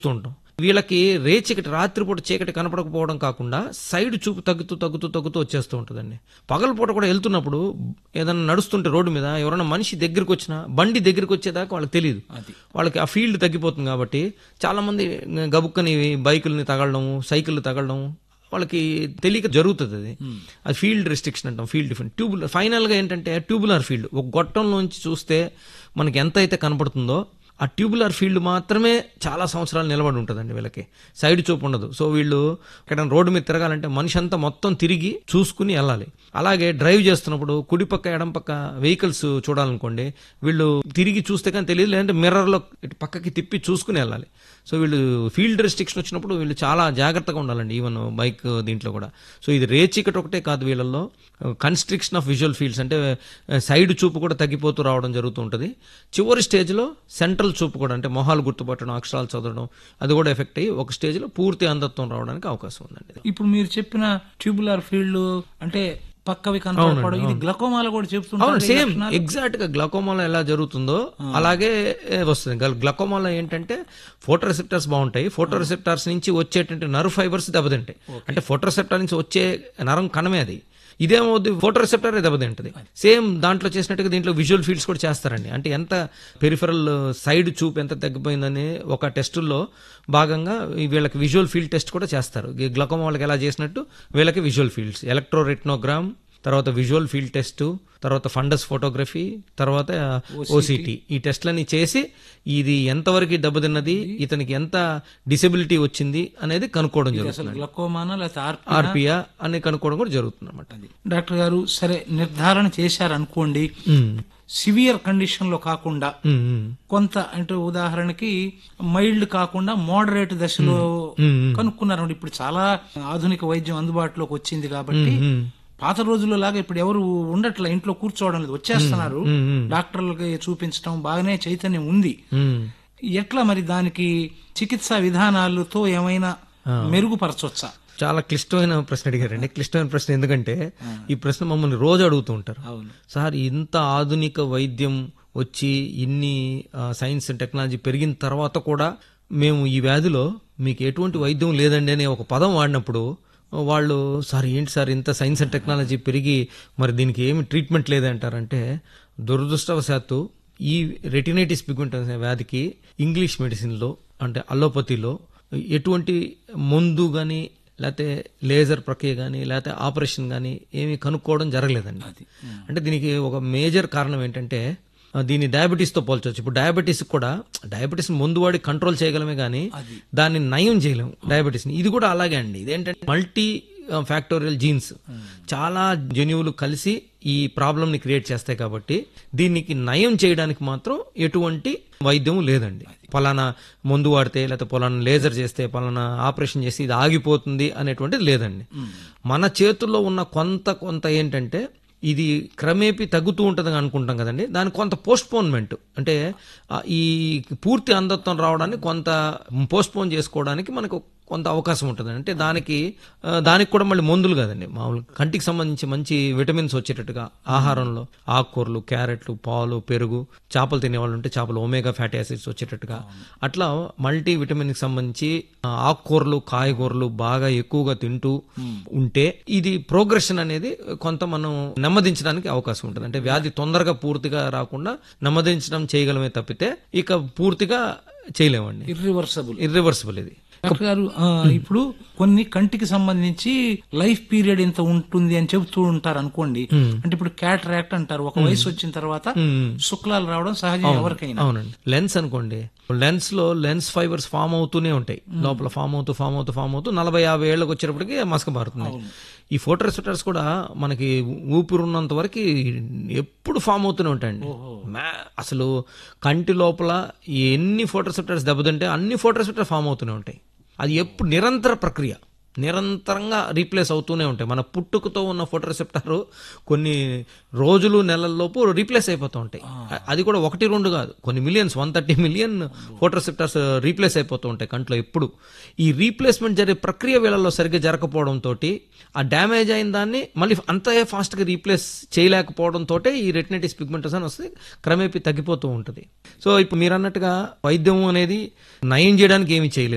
ఉంటాం వీళ్ళకి రే చీకటి రాత్రిపూట చీకటి కనపడకపోవడం కాకుండా సైడ్ చూపు తగ్గుతూ తగ్గుతూ తగ్గుతూ వచ్చేస్తూ ఉంటుందండి పగలపూట కూడా వెళ్తున్నప్పుడు ఏదైనా నడుస్తుంటే రోడ్డు మీద ఎవరైనా మనిషి దగ్గరికి వచ్చినా బండి దగ్గరికి వచ్చేదాకా వాళ్ళకి తెలియదు అది వాళ్ళకి ఆ ఫీల్డ్ తగ్గిపోతుంది కాబట్టి చాలా మంది గబుక్కని బైకుల్ని తగలడం సైకిళ్ళు తగలడం వాళ్ళకి తెలియక జరుగుతుంది అది అది ఫీల్డ్ రెస్ట్రిక్షన్ అంటాం ఫీల్డ్ డిఫరెంట్ ట్యూబులర్ ఫైనల్గా ఏంటంటే ట్యూబులర్ ఫీల్డ్ ఒక గొట్టంలోంచి చూస్తే మనకి ఎంత అయితే కనపడుతుందో ఆ ట్యూబులర్ ఫీల్డ్ మాత్రమే చాలా సంవత్సరాలు నిలబడి ఉంటుందండి వీళ్ళకి సైడ్ చూపు ఉండదు సో వీళ్ళు ఎక్కడ రోడ్డు మీద తిరగాలంటే మనిషి అంతా మొత్తం తిరిగి చూసుకుని వెళ్ళాలి అలాగే డ్రైవ్ చేస్తున్నప్పుడు కుడి పక్క ఎడం పక్క వెహికల్స్ చూడాలనుకోండి వీళ్ళు తిరిగి చూస్తే కానీ తెలియదు లేదంటే మిర్రర్లో ఇటు పక్కకి తిప్పి చూసుకుని వెళ్ళాలి సో వీళ్ళు ఫీల్డ్ రెస్ట్రిక్షన్ వచ్చినప్పుడు వీళ్ళు చాలా జాగ్రత్తగా ఉండాలండి ఈవెన్ బైక్ దీంట్లో కూడా సో ఇది రేచికట్ ఒకటే కాదు వీళ్ళల్లో కన్స్ట్రిక్షన్ ఆఫ్ విజువల్ ఫీల్డ్స్ అంటే సైడ్ చూపు కూడా తగ్గిపోతూ రావడం జరుగుతూ ఉంటుంది చివరి స్టేజ్లో సెంట్రల్ చూపు కూడా అంటే మొహాలు గుర్తుపట్టడం అక్షరాలు చదవడం అది కూడా ఎఫెక్ట్ అయ్యి ఒక స్టేజ్లో పూర్తి అంధత్వం రావడానికి అవకాశం ఉందండి ఇప్పుడు మీరు చెప్పిన ట్యూబులర్ ఫీల్డ్ అంటే పక్కవి కనపడపడం ఇది గ్లకోమాలో కూడా అవును చెప్తుంటారు సేమ్ ఎగ్జాక్ట్ గా గ్లకోమాలో ఎలా జరుగుతుందో అలాగే వస్తుంది గల్- గ్లకోమాలో ఏంటంటే ఫోటో రిసెప్టర్స్ బాగుంటాయి ఫోటో రిసెప్టర్స్ నుంచి వచ్చేటువంటి నర్వ్ ఫైబర్స్ దెబ్బతింటాయి అంటే ఫోటో రిసెప్టర్ నుంచి వచ్చే నరం కణమే అది ఇదేమవుద్ది ఫోటో రిసెప్టర్ దెబ్బతింటది సేమ్ దాంట్లో చేసినట్టుగా దీంట్లో విజువల్ ఫీల్డ్స్ కూడా చేస్తారండి అంటే ఎంత పెరిఫరల్ సైడ్ చూపు ఎంత తగ్గిపోయిందని ఒక టెస్టుల్లో భాగంగా ఈ వీళ్ళకి విజువల్ ఫీల్డ్ టెస్ట్ కూడా చేస్తారు ఈ గ్లకోమా వాళ్ళకి ఎలా చేసినట్టు వీళ్ళకి విజువల్ ఫీల్డ్స్ ఎలక్ట్రో రెట్నోగ్రామ్ తర్వాత విజువల్ ఫీల్డ్ టెస్ట్ తర్వాత ఫండస్ ఫోటోగ్రఫీ తర్వాత ఓసిటీ ఈ టెస్ట్లన్నీ చేసి ఇది ఎంతవరకు దెబ్బతిన్నది ఇతనికి ఎంత డిసెబిలిటీ వచ్చింది అనేది కనుక్కోవడం జరుగుతుంది అసలు గ్లకోమానా లేకపోతే ఆర్పి ఆర్పియా అని కనుక్కోవడం కూడా జరుగుతుంది అనమాట డాక్టర్ గారు సరే నిర్ధారణ చేశారనుకోండి సివియర్ కండిషన్ లో కాకుండా కొంత అంటే ఉదాహరణకి మైల్డ్ కాకుండా మోడరేట్ దశలో కనుక్కున్నారు ఇప్పుడు చాలా ఆధునిక వైద్యం అందుబాటులోకి వచ్చింది కాబట్టి పాత రోజుల్లో లాగా ఇప్పుడు ఎవరు ఉండట్లే ఇంట్లో కూర్చోవడం లేదు వచ్చేస్తున్నారు డాక్టర్లకి చూపించడం బాగానే చైతన్యం ఉంది ఎట్లా మరి దానికి చికిత్సా విధానాలతో ఏమైనా మెరుగుపరచవచ్చా చాలా క్లిష్టమైన ప్రశ్న అడిగారండి క్లిష్టమైన ప్రశ్న ఎందుకంటే ఈ ప్రశ్న మమ్మల్ని రోజు అడుగుతూ ఉంటారు అవును సార్ ఇంత ఆధునిక వైద్యం వచ్చి ఇన్ని ఆ, సైన్స్ అండ్ టెక్నాలజీ పెరిగిన తర్వాత కూడా మేము ఈ వ్యాధిలో మీకు ఎటువంటి వైద్యం లేదండి అనే ఒక పదం వాడినప్పుడు వాళ్ళు సార్ ఏంటి సార్ ఇంత సైన్స్ అండ్ టెక్నాలజీ పెరిగి మరి దీనికి ఏమి ట్రీట్మెంట్ లేదంటారంటే దురదృష్టవశాత్తు ఈ రెటినైటిస్ పిగ్మెంటస్ అనే వ్యాధికి ఇంగ్లీష్ మెడిసిన్లో అంటే అలోపతిలో ఎటువంటి మందు కానీ లేకపోతే లేజర్ ప్రక్రియ కానీ లేకపోతే ఆపరేషన్ కానీ ఏమీ కనుక్కోవడం జరగలేదండి అంటే దీనికి ఒక మేజర్ కారణం ఏంటంటే ఆ, దీన్ని డయాబెటీస్తో పోల్చవచ్చు ఇప్పుడు డయాబెటీస్ కూడా డయాబెటీస్ ముందు వాడి కంట్రోల్ చేయగలమే కానీ దాన్ని నయం చేయలేము డయాబెటీస్ని ఇది కూడా అలాగే అండి ఇదేంటంటే మల్టీ ఫ్యాక్టోరియల్ జీన్స్ చాలా జన్యువులు కలిసి ఈ ప్రాబ్లమ్ని క్రియేట్ చేస్తాయి కాబట్టి దీనికి నయం చేయడానికి మాత్రం ఎటువంటి వైద్యం లేదండి పలానా మందు వాడితే లేకపోతే పలానా లేజర్ చేస్తే పలానా ఆపరేషన్ చేసి ఇది ఆగిపోతుంది అనేటువంటిది లేదండి మన చేతుల్లో ఉన్న కొంత కొంత ఏంటంటే ఇది క్రమేపీ తగ్గుతూ ఉంటుందని అనుకుంటాం కదండి దానికి కొంత పోస్ట్పోన్మెంట్ అంటే ఆ, ఈ పూర్తి అంధత్వం రావడానికి కొంత పోస్ట్పోన్ చేసుకోవడానికి మనకు కొంత అవకాశం ఉంటుంది అంటే దానికి ఆ, దానికి కూడా మళ్ళీ మందులు కదండి మామూలు కంటికి సంబంధించి మంచి విటమిన్స్ వచ్చేటట్టుగా ఆహారంలో ఆకుకూరలు క్యారెట్లు పాలు పెరుగు చేపలు తినేవాళ్ళు ఉంటే చేపలు ఒమేగా ఫ్యాటీ యాసిడ్స్ వచ్చేటట్టుగా అట్లా మల్టీ విటమిన్ కి సంబంధించి ఆ, ఆకుకూరలు కాయగూరలు బాగా ఎక్కువగా తింటూ ఉంటే ఇది ప్రోగ్రెషన్ అనేది కొంత మనం నెమ్మదించడానికి అవకాశం ఉంటుంది అంటే వ్యాధి తొందరగా పూర్తిగా రాకుండా నెమ్మదించడం చేయగలమే తప్పితే ఇక పూర్తిగా చేయలేమండి ఇర్రివర్సబుల్ ఇర్రివర్సిబుల్ ఇది డాక్టర్ గారు ఆ, ఇప్పుడు కొన్ని కంటికి సంబంధించి లైఫ్ పీరియడ్ ఇంత ఉంటుంది అని చెబుతూ ఉంటారు అనుకోండి అంటే ఇప్పుడు క్యాటరాక్ట్ అంటారు ఒక వయసు వచ్చిన తర్వాత శుక్లాలు రావడం సహజం ఎవరికైనా అవునండి లెన్స్ అనుకోండి లెన్స్ లో లెన్స్ ఫైబర్స్ ఫామ్ అవుతూనే ఉంటాయి లోపల ఫామ్ అవుతూ ఫామ్ అవుతూ ఫామ్ అవుతూ నలభై యాభై ఏళ్ళకి వచ్చేటప్పటికి మసక మారుతుంది ఈ ఫోటో రిసెప్టర్స్ కూడా మనకి ఊపిరి ఉన్నంత వరకు ఎప్పుడు ఫామ్ అవుతూనే ఉంటాయండి మ్యా- అసలు కంటి లోపల ఎన్ని ఫోటో రిసెప్టర్స్ దెబ్బతింటే అన్ని ఫోటో రిసెప్టర్ ఫామ్ అవుతూనే ఉంటాయి అది ఎప్పుడు నిరంతర ప్రక్రియ నిరంతరంగా రీప్లేస్ అవుతూనే ఉంటాయి మన పుట్టుకతో ఉన్న ఫోటో రిసెప్టర్ కొన్ని రోజులు నెలల్లోపు రీప్లేస్ అయిపోతూ ఉంటాయి అ- అది కూడా ఒకటి రెండు కాదు కొన్ని millions one thirty million photo receptors replace అయిపోతూ ఉంటాయి కంట్లో ఎప్పుడు ఈ రీప్లేస్మెంట్ జరిగే ప్రక్రియ వీళ్ళలో సరిగ్గా జరగకపోవడం తోటి ఆ డ్యామేజ్ అయిన దాన్ని మళ్ళీ అంత ఫాస్ట్గా రీప్లేస్ చేయలేకపోవడం తోటే ఈ రెటినైటిస్ పిగ్మెంటస్ అని వస్తే క్రమేపీ తగ్గిపోతూ ఉంటుంది సో ఇప్పుడు మీరు అన్నట్టుగా వైద్యం అనేది నయం చేయడానికి ఏమీ చేయలేదు